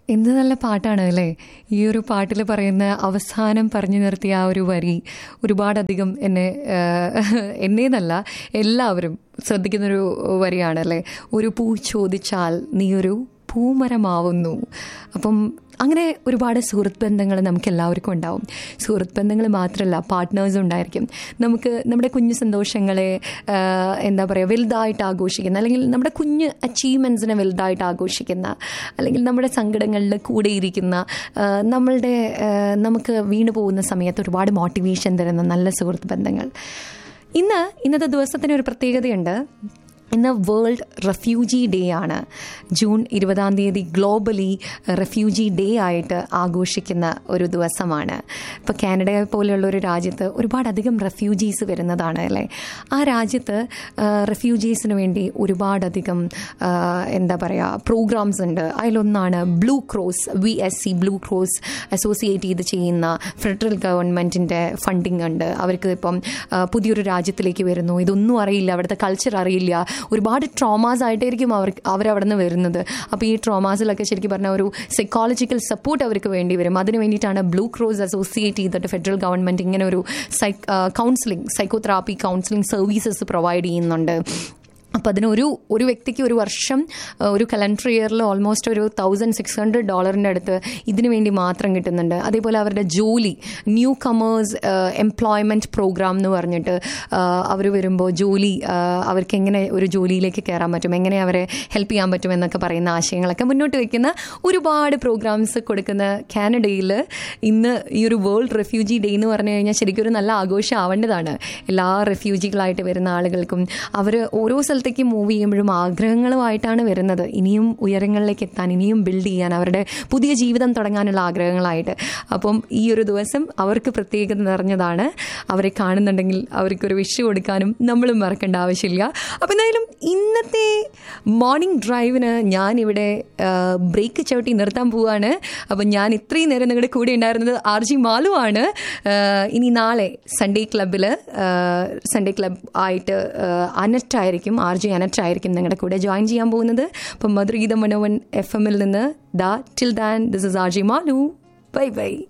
എന്ത് നല്ല പാട്ടാണ് അല്ലേ ഈ ഒരു പാട്ടിൽ പറയുന്ന അവസാനം പറഞ്ഞു നിർത്തിയ ആ ഒരു വരി ഒരുപാടധികം എന്നെ എന്നേന്നല്ല എല്ലാവരും ശ്രദ്ധിക്കുന്നൊരു വരിയാണ് അല്ലേ ഒരു പൂ ചോദിച്ചാൽ നീ ഒരു പൂമരമാവുന്നു അപ്പം അങ്ങനെ ഒരുപാട് സുഹൃത്ത് ബന്ധങ്ങൾ നമുക്ക് എല്ലാവർക്കും ഉണ്ടാവും സുഹൃത്ത് ബന്ധങ്ങൾ മാത്രമല്ല പാർട്ട്നേഴ്സും ഉണ്ടായിരിക്കും നമുക്ക് നമ്മുടെ കുഞ്ഞു സന്തോഷങ്ങളെ എന്താ പറയുക വലുതായിട്ട് ആഘോഷിക്കുന്ന അല്ലെങ്കിൽ നമ്മുടെ കുഞ്ഞ് അച്ചീവ്മെൻറ്റ്സിനെ വലുതായിട്ട് ആഘോഷിക്കുന്ന അല്ലെങ്കിൽ നമ്മുടെ സങ്കടങ്ങളിൽ കൂടെയിരിക്കുന്ന നമ്മളുടെ നമുക്ക് വീണു പോകുന്ന സമയത്ത് ഒരുപാട് മോട്ടിവേഷൻ തരുന്ന നല്ല സുഹൃത്ത് ബന്ധങ്ങൾ ഇന്ന് ഇന്നത്തെ ദിവസത്തിന് ഒരു പ്രത്യേകതയുണ്ട് ഇന്ന് വേൾഡ് റെഫ്യൂജി ഡേ ആണ് ജൂൺ ഇരുപതാം തീയതി ഗ്ലോബലി റെഫ്യൂജി ഡേ ആയിട്ട് ആഘോഷിക്കുന്ന ഒരു ദിവസമാണ് ഇപ്പോൾ കാനഡ പോലെയുള്ള ഒരു രാജ്യത്ത് ഒരുപാടധികം റെഫ്യൂജീസ് വരുന്നതാണ് അല്ലേ ആ രാജ്യത്ത് റെഫ്യൂജീസിന് വേണ്ടി ഒരുപാടധികം എന്താ പറയുക പ്രോഗ്രാംസ് ഉണ്ട് അതിലൊന്നാണ് blue cross V S C blue cross associate ചെയ്ത് ചെയ്യുന്ന ഫെഡറൽ ഗവൺമെൻറ്റിൻ്റെ ഫണ്ടിങ് ഉണ്ട് അവർക്ക് ഇപ്പം പുതിയൊരു രാജ്യത്തിലേക്ക് വരുന്നു ഇതൊന്നും അറിയില്ല അവിടുത്തെ കൾച്ചർ അറിയില്ല ഒരുപാട് ട്രോമാസ് ആയിട്ടായിരിക്കും അവർ അവരവിടെ നിന്ന് വരുന്നത് അപ്പോൾ ഈ ട്രോമാസിലൊക്കെ ശരിക്കും പറഞ്ഞാൽ ഒരു സൈക്കോളജിക്കൽ സപ്പോർട്ട് അവർക്ക് വേണ്ടി വരും അതിന് വേണ്ടിയിട്ടാണ് ബ്ലൂ ക്രോസ് അസോസിയേറ്റ് ചെയ്തിട്ട് ഫെഡറൽ ഗവൺമെൻറ് ഇങ്ങനെ ഒരു സൈ counselling psychotherapy counselling services provide ചെയ്യുന്നുണ്ട് അപ്പോൾ അതിനൊരു ഒരു വ്യക്തിക്ക് ഒരു വർഷം ഒരു കലണ്ടർ ഇയറിൽ ഓൾമോസ്റ്റ് ഒരു തൗസൻഡ് സിക്സ് ഹൺഡ്രഡ് ഡോളറിൻ്റെ അടുത്ത് ഇതിനു വേണ്ടി മാത്രം കിട്ടുന്നുണ്ട് അതേപോലെ അവരുടെ ജോലി ന്യൂ കമേഴ്സ് എംപ്ലോയ്മെൻറ്റ് പ്രോഗ്രാം എന്ന് പറഞ്ഞിട്ട് അവർ വരുമ്പോൾ ജോലി അവർക്ക് എങ്ങനെ ഒരു ജോലിയിലേക്ക് കയറാൻ പറ്റും എങ്ങനെ അവരെ ഹെൽപ്പ് ചെയ്യാൻ പറ്റും എന്നൊക്കെ പറയുന്ന ആശയങ്ങളൊക്കെ മുന്നോട്ട് വയ്ക്കുന്ന ഒരുപാട് പ്രോഗ്രാംസ് കൊടുക്കുന്ന കാനഡയിൽ ഇന്ന് ഈ ഒരു വേൾഡ് റെഫ്യൂജി ഡേ എന്ന് പറഞ്ഞു കഴിഞ്ഞാൽ ശരിക്കും ഒരു നല്ല ആഘോഷം ആവേണ്ടതാണ് എല്ലാ റെഫ്യൂജികളായിട്ട് വരുന്ന ആളുകൾക്കും അവർ ഓരോ സ്ഥലത്തേക്ക് മൂവ് ചെയ്യുമ്പോഴും ആഗ്രഹങ്ങളുമായിട്ടാണ് വരുന്നത് ഇനിയും ഉയരങ്ങളിലേക്ക് എത്താൻ ഇനിയും ബിൽഡ് ചെയ്യാൻ അവരുടെ പുതിയ ജീവിതം തുടങ്ങാനുള്ള ആഗ്രഹങ്ങളായിട്ട് അപ്പം ഈ ഒരു ദിവസം അവർക്ക് പ്രത്യേകത നിറഞ്ഞതാണ് അവരെ കാണുന്നുണ്ടെങ്കിൽ അവർക്കൊരു വിഷ് കൊടുക്കാനും നമ്മളും മറക്കേണ്ട ആവശ്യമില്ല അപ്പം എന്തായാലും ഇന്നത്തെ മോർണിംഗ് ഡ്രൈവിന് ഞാനിവിടെ ബ്രേക്ക് ചവിട്ടി നിർത്താൻ പോവാണ് അപ്പം ഞാൻ ഇത്രയും നേരം നിങ്ങളുടെ കൂടെ ഉണ്ടായിരുന്നത് ആർ ജി മാലു ആണ് ഇനി നാളെ സൺഡേ ക്ലബിൽ സൺഡേ ക്ലബ് ആയിട്ട് അനറ്റായിരിക്കും ആർ ജെ അനറ്റ് ആയിരിക്കും നിങ്ങളുടെ കൂടെ ജോയിൻ ചെയ്യാൻ പോകുന്നത് അപ്പം മധുരഗീത മനോവൻ എഫ് എമ്മിൽ നിന്ന് ദാ till then this is R J Malu bye by